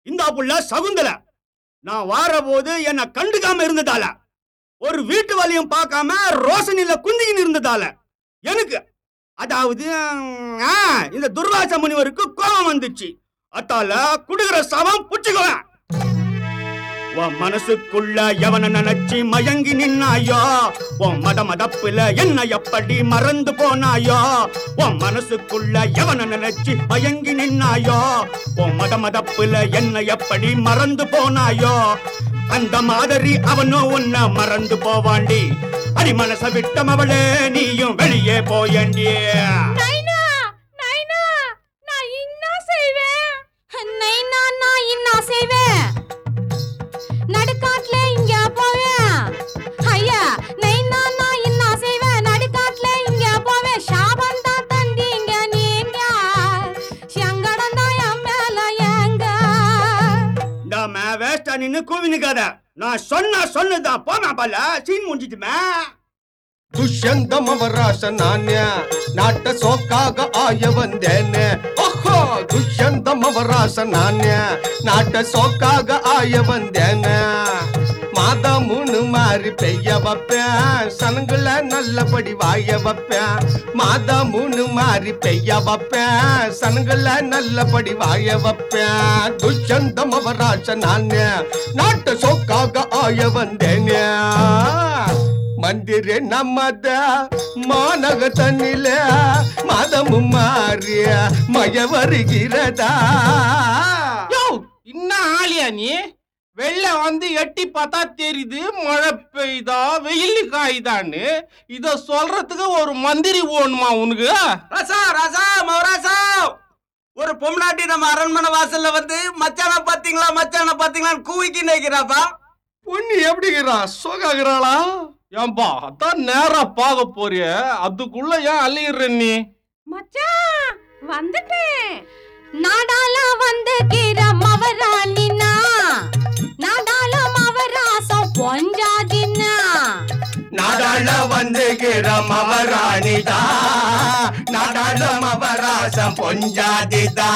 இந்த புள்ள சகுந்தல நான் வாரபோது என்ன கண்டுக்காம இருந்ததால ஒரு வீட்டு வலியும் பார்க்காம ரோஷனில குந்திக்கின்னு இருந்ததால எனக்கு அதாவது ஆ, இந்த துர்வாச முனிவருக்கு கோபம் வந்துச்சு அத்தால குடுகிற சவம் புடிச்சுக்குவேன் உன் மனசுக்குள்ள எவன நினைச்சு மயங்கி நின்னாயோ உன் மத மதப்புல என்ன எப்படி மறந்து போனாயோ உன் மனசுக்குள்ள எவன நினைச்சு மயங்கி நின்னாயோ உன் மத மதப்புல என்ன எப்படி மறந்து போனாயோ அந்த மாதிரி அவனும் உன்னை மறந்து போவாண்டி அடி மனச விட்டம் அவளே நீயும் வெளியே போயண்டி நைனா நைனா நான் என்ன செய்வேன் நைனா நான் என்ன செய்வேன் நடுக்காட்டுல இங்க போவேன் ஐயா நைனா நான் என்ன செய்வேன் நடுக்காட்டுல இங்க போவேன் சாபம் தான் தந்தீங்க நீங்க சங்கடம் தான் என் மேல ஏங்க இந்த வேஸ்டா நின்னு கூவினுக்காத நான் சொன்னா சொன்னதான் போமா பல்ல சீன் முடிஞ்சிட்டுமே ದುಷ್ಯಂತ ಮವರಾಶ ನಾಣ್ಯ ನಾಟ ಸೋಕಾಗ ಆಯ ಬಂದೇನೆ ಓಹೋ ದುಷ್ಯಂತ ಮವರಾಶ ನಾಣ್ಯ ನಾಟ ಸೋಕಾಗ ಆಯ ಬಂದೇನೆ மாதா மூணு மாறி பெய்ய வைப்பேன் சனங்கள நல்லபடி வாய வைப்பேன் மாதா மூணு மாறி பெய்ய வைப்பேன் சனங்கள நல்லபடி வாய வைப்பேன் துஷ்யந்த மவராச நானே நாட்ட சோக்காக ஆய வந்தேனே மந்திர நம்மத மாநக தண்ணில மதமும் மாறிய மய வருகிறதா யோ என்ன ஆளியா நீ வெள்ள வந்து எட்டி பார்த்தா தெரியுது மழை பெய்தா வெயில் காயுதான்னு இத சொல்றதுக்கு ஒரு மந்திரி ஓணுமா உனக்கு ராசா ராசா மௌராசா ஒரு பொம்னாட்டி நம்ம அரண்மனை வாசல்ல வந்து மச்சான பாத்தீங்களா மச்சான பாத்தீங்களான்னு கூவிக்கி நினைக்கிறாப்பா பொண்ணு எப்படிங்கிறா சோகாகிறாளா ஏன்பா அதான் நேரா பார்க்க போறிய அதுக்குள்ள ஏன் அலையிற நீ மச்சான் வந்துட்டேன் நாடால வந்து கீர மவராணினா நாடால மவராசம் பொஞ்சாதினா நாடாள வந்துகிற மவராணிதா நாடாள மவராசம் பொஞ்சாதிதா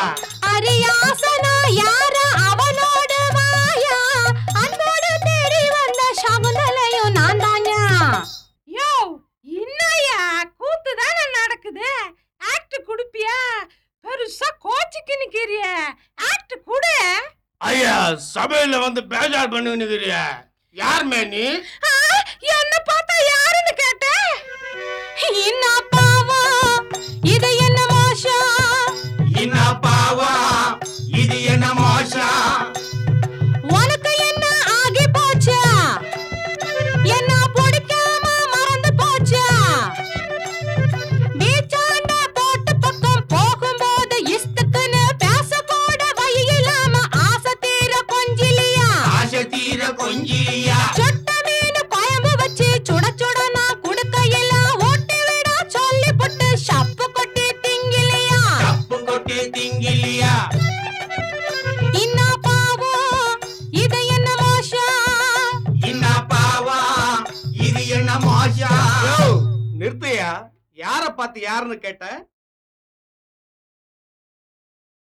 அரியாசனா யார அவனோடு மாயா அன்போடு தேடி வந்த சகுந்தலையும் நான் தான்யா யோ என்னையா கூத்து தானே நடக்குது ஆக்ட் குடுப்பியா பெருசா கோச்சிக்கு நிக்கிறிய ஆக்ட் குடு ஐயா சபையில வந்து பேஜார் பண்ணுகிறிய யார் மே நீ ஆ, என்ன பார்த்தா யாருன்னு கேட்ட என்ன பாவம் இது என்ன மோசம் என்ன பாவா இது என்ன மோசம் உனக்கு என்ன ஆகி போச்சா என்ன பிடிக்காம மறந்து போச்சா பீச்சாண்ட போட்டு பக்கம் போகும்போது இஷ்டத்துன்னு பேசக்கூட வழி இல்லாம ஆசை தீர கொஞ்சிலியா ஆசை தீர கொஞ்சியா சுட்ட மீன் குழம்பு வச்சு சுட சுட நான் குடுக்கையில ஓட்டி விட சொல்லி புட்டு சப்பு கொட்டி திங்கிலியா தப்பு கொட்டி திங்கிலியா என்ன பாவம் இது என்ன மோசம் என்ன பாவா இது என்ன மோசம் நிறுத்தையா யார பார்த்து யாருன்னு கேட்ட